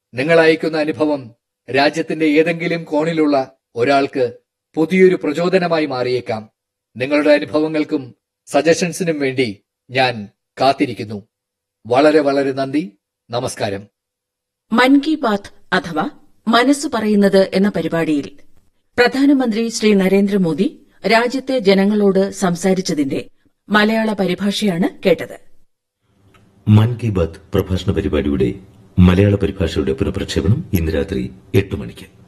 നിങ്ങൾ അയക്കുന്ന അനുഭവം രാജ്യത്തിന്റെ ഏതെങ്കിലും കോണിലുള്ള ഒരാൾക്ക് പുതിയൊരു പ്രചോദനമായി മാറിയേക്കാം നിങ്ങളുടെ അനുഭവങ്ങൾക്കും സജഷൻസിനും വേണ്ടി ഞാൻ കാത്തിരിക്കുന്നു വളരെ വളരെ നന്ദി നമസ്കാരം മൻ കി ബാത്ത് അഥവാ മനസ്സ് പറയുന്നത് എന്ന പരിപാടിയിൽ പ്രധാനമന്ത്രി ശ്രീ നരേന്ദ്രമോദി രാജ്യത്തെ ജനങ്ങളോട് സംസാരിച്ചതിന്റെ മലയാള പരിഭാഷയാണ് കേട്ടത് മൻ കി ബാത്ത് പ്രഭാഷണ പരിപാടിയുടെ മലയാള പരിഭാഷയുടെ പുനഃപ്രക്ഷേപണം ഇന്ന് രാത്രി എട്ട് മണിക്ക്